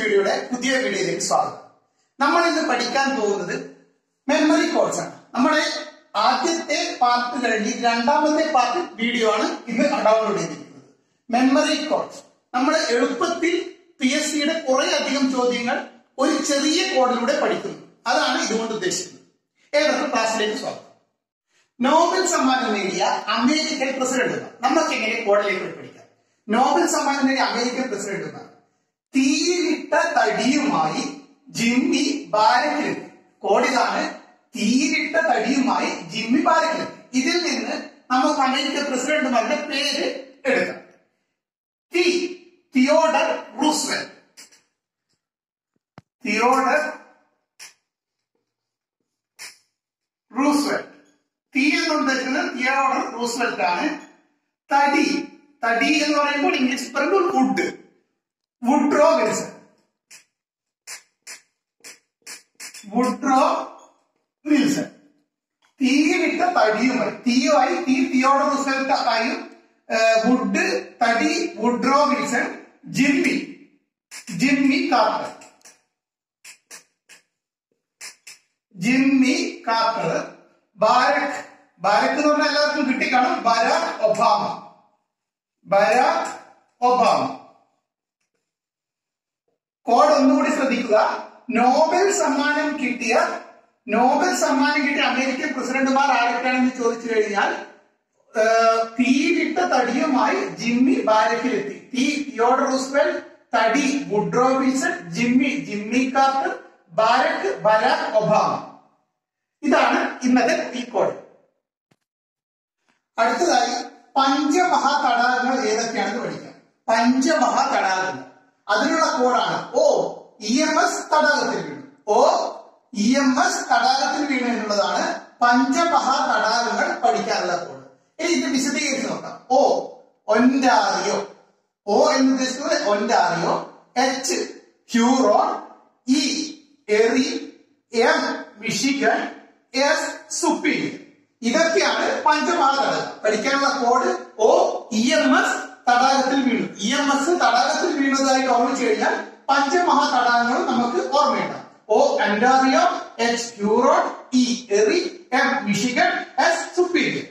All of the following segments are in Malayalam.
വീഡിയോയുടെ പുതിയ വീഡിയോയിലേക്ക് സ്വാഗതം നമ്മൾ ഇന്ന് പഠിക്കാൻ പോകുന്നത് മെമ്മറി കോഡ്സ് ആണ് നമ്മുടെ ആദ്യത്തെ പാർട്ട് കഴിഞ്ഞ് രണ്ടാമത്തെ പാർട്ട് വീഡിയോ ആണ് ഇന്ന് ഡൗൺലോഡ് ചെയ്തിരിക്കുന്നത് മെമ്മറി കോഡ്സ് നമ്മൾ എളുപ്പത്തിൽ പി എസ് സിയുടെ കുറെ അധികം ചോദ്യങ്ങൾ ഒരു ചെറിയ കോഡിലൂടെ പഠിക്കുന്നു അതാണ് ഇതുകൊണ്ട് ഉദ്ദേശിക്കുന്നത് ഏവർക്കും ക്ലാസ്സിലേക്ക് സ്വാഗതം നോബൽ സമ്മാനം നേടിയ അമേരിക്കൻ പ്രസിഡന്റുമാർ നമുക്ക് എങ്ങനെ കോഡിലേക്ക് പഠിക്കാം നോബൽ സമ്മാനം നേടിയ അമേരിക്കൻ പ്രസിഡന്റുമാർ തീയിലിട്ട തടിയുമായി ജിമ്മി ബാരക്കിലെത്തി കോടിതാണ് തീയിലിട്ട തടിയുമായി ജിമ്മി ബാരക്കിലെത്തി ഇതിൽ നിന്ന് നമുക്ക് അമേരിക്കൻ പ്രസിഡന്റുമാരുടെ പേര് എടുക്കാം T Theodore Roosevelt Theodore Roosevelt തീ എന്ന് ഉദ്ദേശിക്കുന്നത് തിയോഡർ റൂസ്വെൽറ്റ് ആണ് തടി തടി എന്ന് പറയുമ്പോൾ ഇംഗ്ലീഷ് പറയുമ്പോൾ wood Woodrow Wilson Woodrow Wilson തീയിലിട്ട തടിയുമായി തീയുമായി തീ തിയോഡർ റൂസ്വെൽറ്റ് ആയും വുഡ് തടി Woodrow Wilson Jimmy Jimmy Carter Jimmy Carter Barack Barack എന്ന് പറഞ്ഞാൽ എല്ലാവർക്കും കിട്ടിക്കാണും Barack Obama Barack Obama code ഒന്നുകൂടി ശ്രദ്ധിക്കുക നോബൽ സമ്മാനം കിട്ടിയ നോബൽ സമ്മാനം കിട്ടിയ അമേരിക്കൻ പ്രസിഡന്റുമാർ ആരൊക്കെയാണെന്ന് ചോദിച്ചു കഴിഞ്ഞാൽ തീയിലിട്ട തടിയുമായി ജിമ്മി ബാരക്കിലെത്തി തീ തിയോഡർ റൂസ്വെൽ തടി Woodrow Wilson Jimmy Jimmy Carter Barack Barack Obama ഇതാണ് ഇന്നത്തെ ഈ കോഡ് അടുത്തതായി പഞ്ചമഹാ തടാകങ്ങൾ ഏതൊക്കെയാണെന്ന് പഠിക്കാം പഞ്ചമഹാ തടാകങ്ങൾ അതിനുള്ള കോഡാണ് ഓ ഇ എം എസ് തടാകത്തിൽ വീണു ഓ ഇ എം എസ് തടാകത്തിൽ വീണു എന്നുള്ളതാണ് പഞ്ചമഹാ തടാകങ്ങൾ പഠിക്കാനുള്ള കോഡ് ഇനി ഇത് വിശദീകരിച്ച് നോക്കാം ഓ ഒൻറ്റാറിയോ ഓ എന്ന് ഉദ്ദേശിക്കുന്നത് Ontario H Huron E Erie M Michigan S Superior ഇതൊക്കെയാണ് പഞ്ചമഹാ തടാകം പഠിക്കാനുള്ള code O E M S തടാകത്തിൽ വീണു ഇ എം എസ് തടാകത്തിൽ വീണതായിട്ട് ഓർമ്മിച്ചു കഴിഞ്ഞാൽ പഞ്ചമഹാ തടാകങ്ങൾ നമുക്ക് ഓർമ്മയുണ്ടാവും O Ontario H Huron E Erie M Michigan S Superior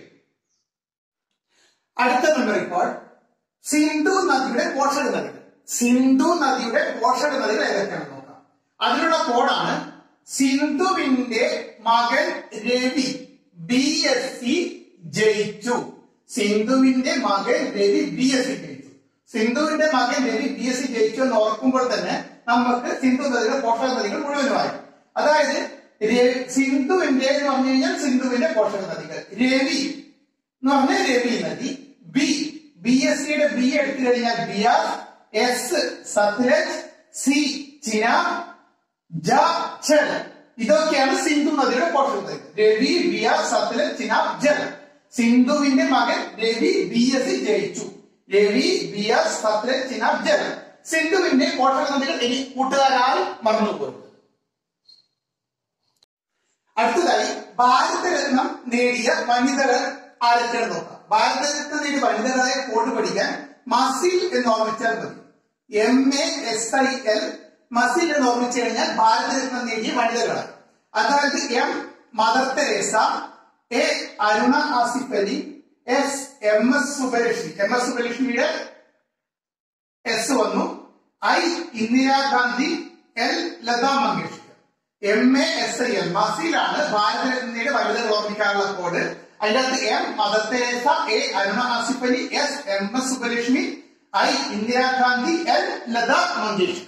അടുത്ത മെമ്മറി കോഡ് സിന്ധു നദിയുടെ പോഷക നദികൾ സിന്ധു നദിയുടെ പോഷക നദികൾ ഏതൊക്കെയാണെന്ന് നോക്കാം അതിനുള്ള കോഡാണ് സിന്ധുവിന്റെ മകൻ രവി ബി എസ് സി ജയിച്ചു സിന്ധുവിന്റെ മകൻ രവി ബി എസ് സി ജയിച്ചു സിന്ധുവിന്റെ മകൻ രവി ബി എസ് സി ജയിച്ചു എന്ന് ഓർക്കുമ്പോൾ തന്നെ നമുക്ക് സിന്ധു നദിയുടെ പോഷക നദികൾ മുഴുവനുമായി അതായത് സിന്ധുവിന്റെ എന്ന് പറഞ്ഞു കഴിഞ്ഞാൽ സിന്ധുവിന്റെ പോഷക നദികൾ രവി എന്ന് പറഞ്ഞാൽ രവി നദി ബി ബി എസ് സിയുടെ ബി എടുത്തു കഴിഞ്ഞാൽ Beas S Sutlej C Chenab J ജൽ ഇതൊക്കെയാണ് സിന്ധു നദിയുടെ പോഷക നദികൾ രവി ബിയാർ സത്ലജ് ചിനാബ് ജൽ സിന്ധുവിന്റെ മകൻ രവി ബി എസ് സി ജയിച്ചു രവി ബിയാർ സത്ലജ് ചിനാബ് ജൽ സിന്ധുവിന്റെ പോഷക നദികൾ ഇനി കൂട്ടുകാരാൽ മറന്നുപോയി അടുത്തതായി ഭാരതരത്നം നേടിയ വനിതകൾ ആരൊക്കെയാണ് നോക്കാം ഭാരതരത്നം നേടിയ വനിതകളെ കോഡ് പഠിക്കാൻ മസിൽ എന്ന് ഓർമ്മിച്ചാൽ മതി M A S I L muscle എന്ന് ഓർമ്മിച്ചു കഴിഞ്ഞാൽ ഭാരതരത്നം നേടിയ വനിതകളാണ് അതായത് M Mother Teresa A Aruna Asaf Ali S M S Subbalakshmi M S സുബലക്ഷ്മിയുടെ എസ് വന്നു I Indira Gandhi L Lata Mangeshkar M A S I L മസിലാണ് ഭാരതരത്നയുടെ വനിതകൾ ഓർമ്മിക്കാനുള്ള കോഡ് അതിന്റെ അകത്ത് M Mother Teresa A Aruna Asaf Ali S M S Subbalakshmi I Indira Gandhi L Lata Mangeshkar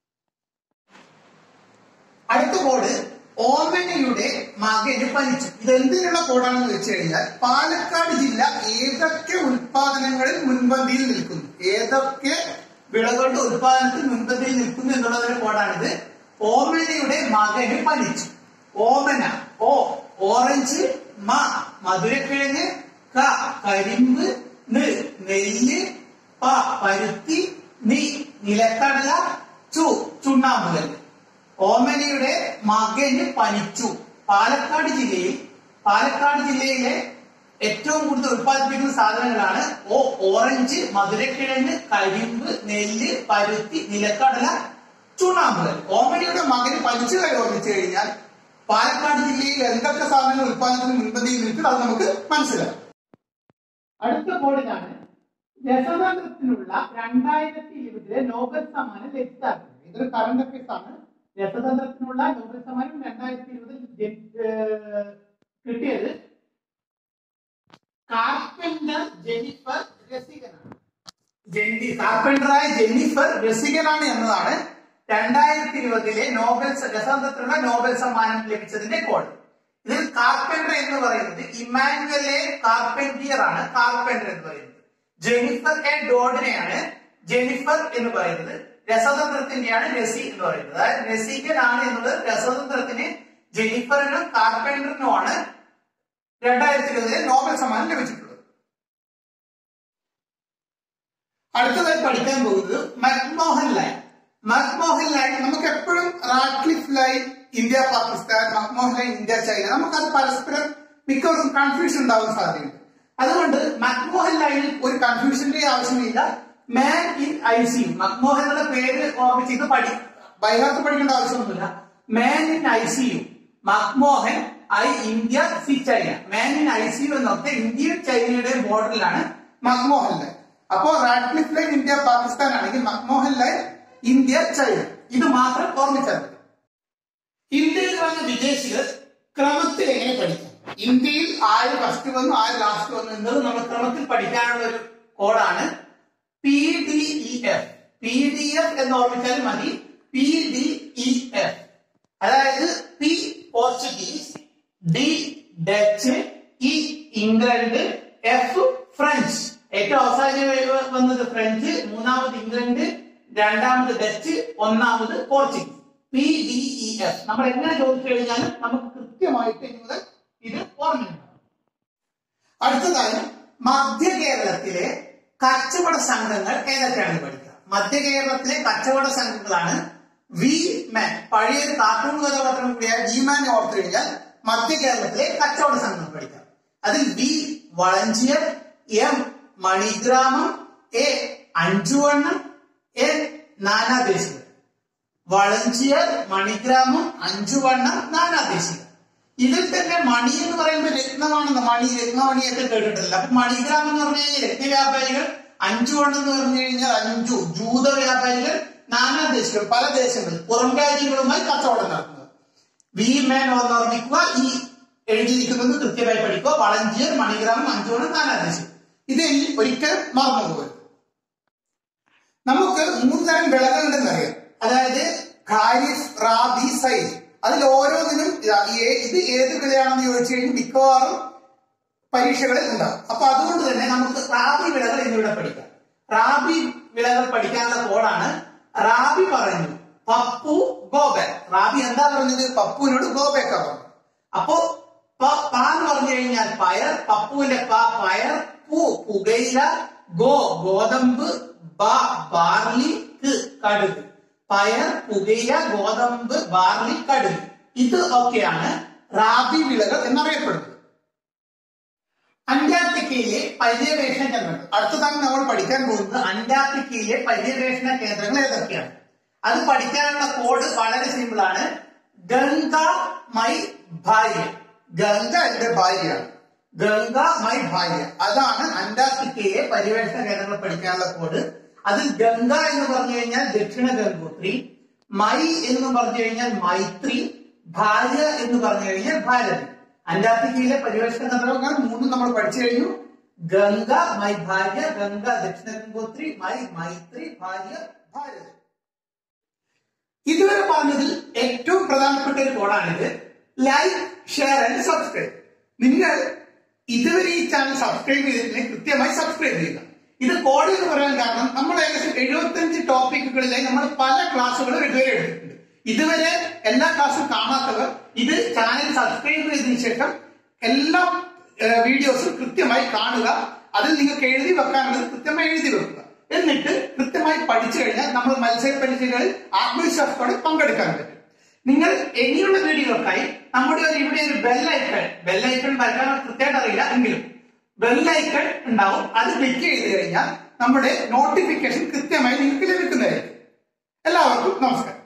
അടുത്ത കോഡ് ഓമനയുടെ മകന് പനിച്ചു ഇത് എന്തിനുള്ള കോഡാണെന്ന് വെച്ച് കഴിഞ്ഞാൽ പാലക്കാട് ജില്ല ഏതൊക്കെ ഉൽപാദനങ്ങളിൽ മുൻപന്തിയിൽ നിൽക്കുന്നു ഏതൊക്കെ വിളകളുടെ ഉൽപാദനത്തിൽ മുൻപന്തിയിൽ നിൽക്കുന്നു എന്നുള്ളതിന്റെ കോഡാണിത് ഓമനയുടെ മകന് പനിച്ചു ഓമന ഓ ഓറഞ്ച് മ മധുരക്കിഴങ്ങ് ക കരിമ്പ് ന് നെല്ല് പ പരുത്തി നി നിലക്കടല ചു ചുണ്ണാമ്പുകൽ ഓമനയുടെ മകന് പനിച്ചു പാലക്കാട് ജില്ലയിൽ പാലക്കാട് ജില്ലയിലെ ഏറ്റവും കൂടുതൽ ഉത്പാദിപ്പിക്കുന്ന സാധനങ്ങളാണ് ഓ ഓറഞ്ച് മധുരക്കിഴങ്ങ് കരിമ്പ് നെല്ല് പരുത്തി നിലക്കടല ചുണ്ണാമ്പ് ഓമനിയുടെ മകന് പലിച്ചു കൈ ഓർമ്മിച്ചു കഴിഞ്ഞാൽ പാലക്കാട് ജില്ലയിൽ എന്തൊക്കെ സാധനങ്ങൾ ഉത്പാദനത്തിന് മുൻപന്തിയിൽ നിൽക്കും അത് നമുക്ക് മനസ്സിലാക്കാം അടുത്ത കോഡിനാണ് രസതന്ത്രത്തിനുള്ള രണ്ടായിരത്തി ഇരുപതിലെ നോബൽ സമ്മാനം ലഭിച്ചത് ഇതൊരു കറണ്ട് അഫയേഴ്സ് ആണ് രസതന്ത്രത്തിനുള്ള നോബൽ സമ്മാനം രണ്ടായിരത്തി ഇരുപതിൽ കിട്ടിയത് കാർപ്പന്റർ ജെനിഫർ രസികനാണ് ജെന്നി കാർപ്പൻഡറായ ജെന്നിഫർ രസികനാണ് എന്നതാണ് രണ്ടായിരത്തി ഇരുപതിലെ നോബൽ സ- രസതന്ത്രത്തിനുള്ള നോബൽ സമ്മാനം ലഭിച്ചതിന്റെ കോഡ് ഇതിൽ കാർപ്പൻഡർ എന്ന് പറയുന്നത് ഇമാനുവലെ കാർപ്പൻറ്റിയർ ആണ് കാർപ്പൻഡർ എന്ന് പറയുന്നത് ജെനിഫർ എ ഡോഡിനെയാണ് ജെനിഫർ എന്ന് പറയുന്നത് രസതന്ത്രത്തിന്റെയാണ് രസി എന്ന് പറയുന്നത് അതായത് രസികനാണ് എന്നുള്ളത് രസതന്ത്രത്തിന് ജെനിഫറിനും കാർപ്പൻഡറിനുമാണ് രണ്ടായിരത്തി ഇരുപതിലെ നോബൽ സമ്മാനം ലഭിച്ചിട്ടുള്ളത് അടുത്തതായി പഠിക്കാൻ പോകുന്നത് മക്മോഹൻ ലൈൻ മക്മോഹൻ ലൈൻ നമുക്ക് എപ്പോഴും Radcliffe line India Pakistan McMahon line India China നമുക്കത് പരസ്പരം മിക്കവർക്കും കൺഫ്യൂഷൻ ഉണ്ടാവാൻ സാധ്യതയുണ്ട് അതുകൊണ്ട് മക്മോഹൻ ലൈനിൽ ഒരു കൺഫ്യൂഷന്റെ ആവശ്യമില്ല man in I C U McMahon എന്നുള്ള പേര് ഓർമ്മിച്ച് ഇത് പഠി ബൈഹാർട്ട് പഠിക്കേണ്ട ആവശ്യമൊന്നുമില്ല man in I C U McMahon I India C China man in I C U എന്നൊക്കെ ഇന്ത്യയും ചൈനയുടെയും ബോർഡറിലാണ് മക്മോഹൻ ലൈൻ അപ്പോ റാഡ്ക്ലിഫ് ലൈൻ ഇന്ത്യ പാകിസ്ഥാൻ ആണെങ്കിൽ മക്മോഹൻ ലൈൻ ഇന്ത്യ ചൈന ഇത് മാത്രം ഓർമ്മിച്ചാൽ മതി ഇന്ത്യയിൽ വന്ന വിദേശികൾ ക്രമത്തിൽ എങ്ങനെ പഠിക്കാം ഇന്ത്യയിൽ ആര് ഫസ്റ്റ് വന്നു ആര് ലാസ്റ്റ് വന്നു എന്നത് നമ്മൾ ക്രമത്തിൽ പഠിക്കാനുള്ള ഒരു കോഡാണ് P D E F P D F എന്ന് ഓർമ്മിച്ചാൽ മതി പി ഡി ഇ എഫ് അതായത് P Portuguese D Dutch E England F French ഏറ്റവും അവസാനം വന്നത് ഫ്രഞ്ച് മൂന്നാമത് ഇംഗ്ലണ്ട് രണ്ടാമത് ഡച്ച് ഒന്നാമത് Portuguese P D E F നമ്മൾ എങ്ങനെ ചോദിച്ചു കഴിഞ്ഞാലും നമുക്ക് കൃത്യമായിട്ട് ഇനി മുതൽ ഇത് ഓർമ്മയുണ്ടാവും അടുത്തതായി മധ്യ കേരളത്തിലെ കച്ചവട സംഘങ്ങൾ ഏതൊക്കെയാണെന്ന് പഠിക്കുക മധ്യ കേരളത്തിലെ കച്ചവട സംഘങ്ങളാണ് വി മാൻ പഴയൊരു കാർട്ടൂൺ കഥാപാത്രം കൂടിയായ വി മാൻ ഓർത്തു കഴിഞ്ഞാൽ മധ്യ കേരളത്തിലെ കച്ചവട സംഘങ്ങൾ പഠിക്കാം അതിൽ V Valanjiyar M Manigramam A Anjuvannam A Nanadesikal Valanjiyar Manigramam Anjuvannam Nanadesikal ഇതിൽ തന്നെ മണി എന്ന് പറയുമ്പോൾ രത്നമാണെന്ന് മണി രത്നമണിയൊക്കെ കേട്ടിട്ടില്ല അപ്പൊ മണിഗ്രാമം എന്ന് പറഞ്ഞു കഴിഞ്ഞാൽ രത്നവ്യാപാരികൾ അഞ്ചു വണ്ണം എന്ന് പറഞ്ഞു കഴിഞ്ഞാൽ അഞ്ചു ജൂത വ്യാപാരികൾ നാനാ ദേശികൾ പല ദേശങ്ങളിൽ പുറം രാജ്യങ്ങളുമായി കച്ചവടം നടത്തുന്നത് വി മേൻ എന്ന് ഓർമ്മിക്കുക ഈ എഴുതിയിരിക്കുന്നത് കൃത്യമായി പഠിക്കുക വളഞ്ചിയർ മണിഗ്രാമം അഞ്ചു വണ്ണം നാനാ ദേശികൾ ഇത് ഇനി ഒരിക്കലും മറന്നു പോകരുത് നമുക്ക് മൂന്ന് തരം വിളകളുണ്ടെന്ന് അറിയാം അതായത് ഖാരിഫ് റാബി സൈദ് അതിൽ ഓരോന്നിനും ഇതാ, ഏ- ഇത് ഏത് വിളയാണെന്ന് ചോദിച്ചു കഴിഞ്ഞാൽ മിക്കവാറും പരീക്ഷകളിൽ ഉണ്ടാവും അപ്പൊ അതുകൊണ്ട് തന്നെ നമുക്ക് റാബി വിളകൾ എന്നിവിടെ പഠിക്കാം റാബി വിളകൾ പഠിക്കാനുള്ള കോഡാണ് റാബി പറഞ്ഞു പപ്പു ഗോബേക് റാബി എന്താ പറഞ്ഞത് പപ്പുവിനോട് ഗോബേക്ക പറഞ്ഞു അപ്പോ പ- പ എന്ന് പറഞ്ഞു കഴിഞ്ഞാൽ പയർ പപ്പുവിന്റെ പ പയർ പു പുകയില ഗോ ഗോതമ്പ് ബ ബാർലി ക്ക് കടുക് പയർ പുകയില ഗോതമ്പ് ബാർലി കടുക് ഇത് ഒക്കെയാണ് റാബി വിളകൾ എന്നറിയപ്പെടുന്നത് അന്റാർട്ടിക്കയിലെ പര്യവേഷണ കേന്ദ്രങ്ങൾ അടുത്തതാണ് നമ്മൾ പഠിക്കാൻ പോകുന്നത് അന്റാർട്ടിക്കയിലെ പര്യവേഷണ കേന്ദ്രങ്ങൾ ഏതൊക്കെയാണ് അത് പഠിക്കാനുള്ള കോഡ് വളരെ സിമ്പിൾ ആണ് ഗംഗ മൈ ഭാര്യ ഗംഗ എന്റെ ഭാര്യയാണ് ഗംഗ മൈ ഭാര്യ അതാണ് അന്റാർട്ടിക്കയിലെ പര്യവേഷണ കേന്ദ്രങ്ങൾ പഠിക്കാനുള്ള കോഡ് അതിൽ ഗംഗ എന്ന് പറഞ്ഞു കഴിഞ്ഞാൽ ദക്ഷിണ ഗംഗോത്രി മൈ എന്ന് പറഞ്ഞു കഴിഞ്ഞാൽ മൈത്രി ഭാര്യ എന്ന് പറഞ്ഞു കഴിഞ്ഞാൽ ഭാരതി അന്റാർട്ടിക്കയിലെ പര്യവേഷണ കേന്ദ്രങ്ങൾ മൂന്നും നമ്മൾ പഠിച്ചു കഴിഞ്ഞു ഗംഗ മൈ ഭാര്യ ഗംഗ ദക്ഷിണ ഗംഗോത്രി മൈ മൈത്രി ഭാര്യ ഭാരതി ഇതുവരെ പറഞ്ഞതിൽ ഏറ്റവും പ്രധാനപ്പെട്ട ഒരു കോഡാണിത് ലൈക്ക് ഷെയർ ആൻഡ് സബ്സ്ക്രൈബ് നിങ്ങൾ ഇതുവരെ ഈ ചാനൽ സബ്സ്ക്രൈബ് ചെയ്തിട്ടില്ലെങ്കിൽ കൃത്യമായി സബ്സ്ക്രൈബ് ചെയ്യുക ഇത് കോഡ് എന്ന് പറയാൻ കാരണം നമ്മൾ ഏകദേശം എഴുപത്തഞ്ച് ടോപ്പിക്കുകളിലായി നമ്മൾ പല ക്ലാസ്സുകളും ഇതുവരെ എടുത്തിട്ടുണ്ട് ഇതുവരെ എല്ലാ ക്ലാസ്സും കാണാത്തവർ ഇത് ചാനൽ സബ്സ്ക്രൈബ് ചെയ്തതിനു ശേഷം എല്ലാ വീഡിയോസും കൃത്യമായി കാണുക അതിൽ നിങ്ങൾക്ക് എഴുതി വെക്കാനുള്ളത് കൃത്യമായി എഴുതി വെക്കുക എന്നിട്ട് കൃത്യമായി പഠിച്ചു കഴിഞ്ഞാൽ നമ്മൾ മത്സര പരീക്ഷകളിൽ ആത്മവിശ്വാസത്തോടെ പങ്കെടുക്കാൻ പറ്റും നിങ്ങൾ ഇനിയുള്ള വീഡിയോകൾക്കായി നമ്മുടെ ഒരു ഇവിടെ ഒരു ബെല്ലൈക്കൺ ബെല്ലൈക്കൺ വരക്കാൻ കൃത്യമായിട്ട് അറിയില്ല എങ്കിലും ബെല്ലൈക്കൺ ഉണ്ടാവും അത് ക്ലിക്ക് ചെയ്ത് കഴിഞ്ഞാൽ നമ്മുടെ നോട്ടിഫിക്കേഷൻ കൃത്യമായി നിങ്ങൾക്ക് ലഭിക്കുന്നതായിരിക്കും എല്ലാവർക്കും നമസ്കാരം